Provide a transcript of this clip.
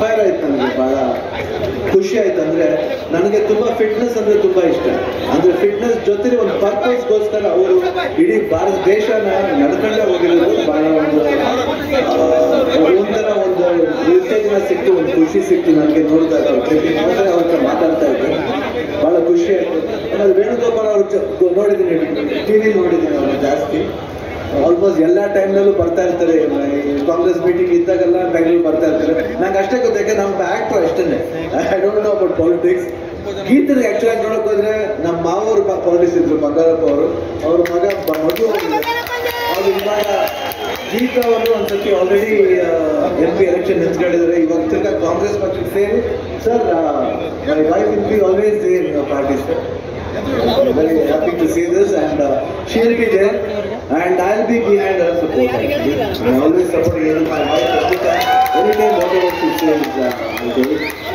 Inspire ಆಯ್ತು ನನಗೆ ಭಾಳ ಖುಷಿ ಆಯ್ತು ಅಂದರೆ ನನಗೆ ತುಂಬ ಫಿಟ್ನೆಸ್ ಅಂದರೆ ತುಂಬ ಇಷ್ಟ ಅಂದರೆ ಫಿಟ್ನೆಸ್ ಜೊತೆಲಿ ಒಂದು ಪರ್ಪಸ್ಗೋಸ್ಕರ ಅವರು ಇಡೀ ಭಾರತ ದೇಶನ ನಡ್ಕೊಂಡೇ ಹೋಗಿರೋದು ಭಾಳ ಒಂದು ಆ, ಒಂಥರ ಒಂದು ಉತ್ತೇಜನ ಸಿಕ್ತು ಒಂದು ಖುಷಿ ಸಿಕ್ತು ನನಗೆ ನೋಡ್ತಾ ಇದ್ದೆ ನೋಡಿದ್ರೆ ಅವ್ರ ಹತ್ರ ಮಾತಾಡ್ತಾ ಇದ್ದೆ ಭಾಳ ಖುಷಿ ಆಯಿತು ಆಮೇಲೆ ವೇಣುಗೋಪಾಲ್ ಅವ್ರು ಜ- ನೋಡಿದ್ದೀನಿ ಟಿ ವಿ ನೋಡಿದ್ದೀನಿ ಅವ್ರು ಜಾಸ್ತಿ ಆಲ್ಮೋಸ್ಟ್ ಎಲ್ಲ ಟೈಮ್ನಲ್ಲೂ ಬರ್ತಾ ಇರ್ತಾರೆ ಈ ಕಾಂಗ್ರೆಸ್ ಮೀಟಿಂಗ್ ಇದ್ದಾಗೆಲ್ಲ ಬೆಂಗಳೂರು ಬರ್ತಾ ಇರ್ತಾರೆ ನಂಗೆ ಅಷ್ಟೇ ಗೊತ್ತು ಯಾಕೆ ನಮ್ಮ ಆಕ್ಟರ್ ಅಷ್ಟೇ I don't know about politics ಗೀತರಿಗೆ ಆಕ್ಚುಲಿ ನೋಡಕ್ ಹೋದ್ರೆ ನಮ್ಮ ಮಾವರು ಪಾಲಿಟಿಕ್ಸ್ ಇದ್ರು ಬಂಗಾರಪ್ಪ ಅವರು ಅವ್ರ ಮಗ ಬ- ಮಗು ಅವ್ರು ಇವಾಗ ಗೀತ ಅವರು ಒಂದ್ಸತಿ ಆಲ್ರೆಡಿ ಎಂ ಪಿ ಎಲೆಕ್ಷನ್ ನಿಂತ್ಕೊಂಡಿದ್ದಾರೆ ಇವಾಗ ತಿರ್ಗಾ ಕಾಂಗ್ರೆಸ್ ಪಕ್ಷಕ್ಕೆ ಸೇರಿ sir my wife will be always there in party sir very happy to see this and uh, she'll be there and I'll be behind her support. I always support her. My wife, every time, anytime whatever she says, uh, I'll do it.